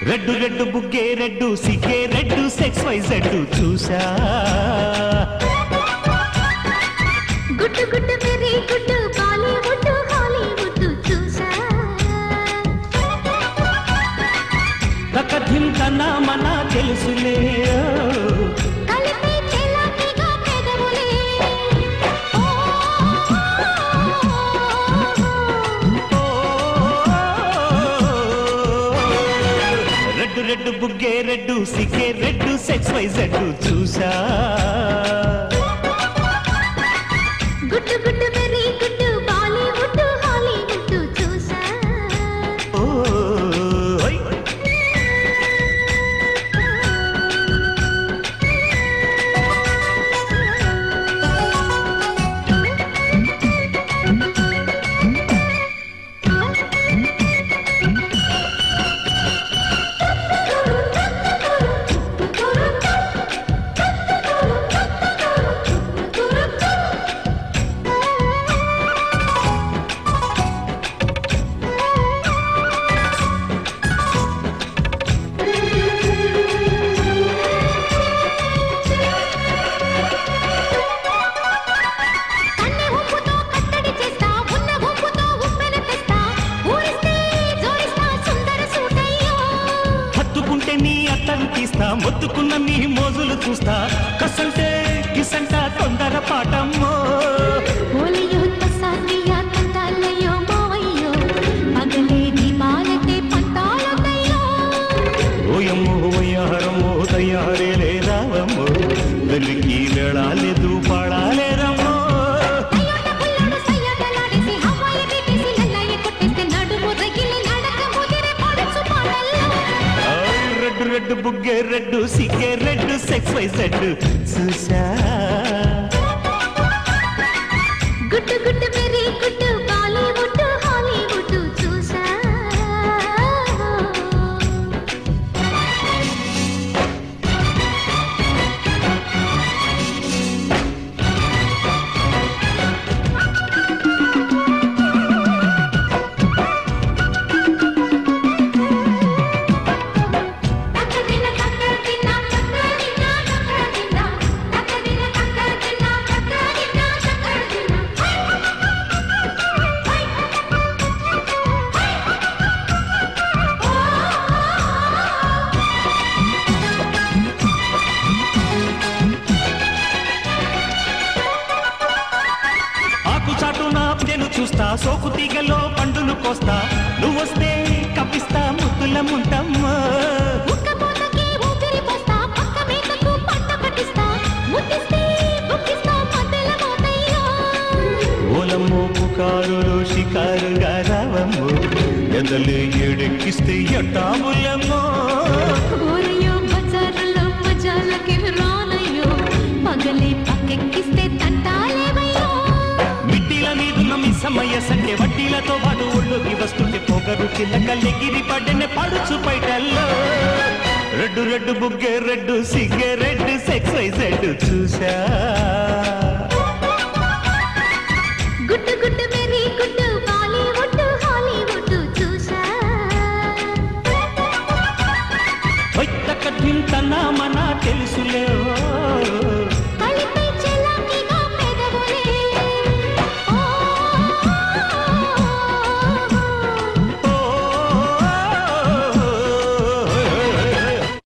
Red red బుగ్గే red సిగ్గే red X Y Z చూసా గుట్టు గుట్టు వెరీ గుట్టు బాలీవుడ్ హాలీవుడ్ చూసా తకథిం కన్నా మన తెలుసులే కలిపి చెలాకిగా పెదవులే ఓ, రెడ్డు రెడ్డు బుగ్గే రెడ్డు సిగ్గే రెడ్డు సెక్స్ వై జెడ్డు చూసా గుట్టు గుట్టు వెరీ గుట్టు బాలీవుడ్ హాలీవుడ్ చూసా ఓ ఓయ్. కన్నె ఉప్పుతో కట్టడి చేస్తా ఉన్న ఉప్పుతో ఉప్పెన తెస్తా ఊరిస్తే జోరిస్తా సుందర సూటయ్యో హత్తుకుంటే నీ అత్తను తీస్తా మొత్తుకున్న నీ మోజులు చూస్తా కసంటే కిసంట తొందర పాటమ్మో ఓలయో తసాదియా తందాలయో మావయ్యో పగలే దీపాలతే పంతాలతయ్యో ఓయమ్మో వయ్యారమ్మో తయారే లేదావమ్మో వెలికి వెళ్ళాలేదు పాడాలేరమ్మో అయ్యోట పుల్లడు సయ్యదలాడేసి హవాయి తీసి నల్లయ్య కొట్టేస్తే నడుము రగిలి నడక ముదిరే పడుచు పాడల్లో ఆయ్ రెడ్డు రెడ్డు బుగ్గే రెడ్డు సిగ్గే రెడ్డు సెక్స్ వై జెడ్ చూసా గుట్టు గుట్టు వెరీ గుట్టు బాలీవుడ్ హాలీవుడ్ చూసా తక్కదిన తక్కదిన తక్కదిన తక్కదిన తక్కదిన తక్కదిన తక్కదిన తక్కదిన ఆకు చాటున నేను చూస్తా సోకు తీగలో పండును కోస్తా నువ్వొస్తే కప్పిస్తా ముద్దుల ముంటమ్మా ఉక్కపోతకి ఊపిరి పోస్తా పక్క మేకకు పంట పట్టిస్తా ముట్టిస్తే బుక్కిస్తా మధ్యల మోతయ్యో ఓలమ్మో పుకారులు షికారుగా రావమ్మో ఎదలు ఏడెక్కిస్తే ఎట్టాములమ్మో ఊరయ్యో బజారులో మజాలకి రానయ్యో పగలే పక్కెక్కిస్తే తంటాలేవయ్యో మిట్టిల మీదున్న మీ సమయ సంఖ్య వడ్డీలతో పాటు ఒళ్ళోకి వస్తుంటే పొగరు చిల్లకల్లెగిరి పడ్డనే పడుచు బయటల్లో రెడ్డు రెడ్డు బుగ్గే రెడ్డు సిగ్గే రెడ్డు సెక్స్ వై జెడ్ చూసా గుట్టు గుట్టు వెరీ గుట్టు బాలీవుడ్ హాలీవుడ్ చూసా తన మన తెలుసులే ఓ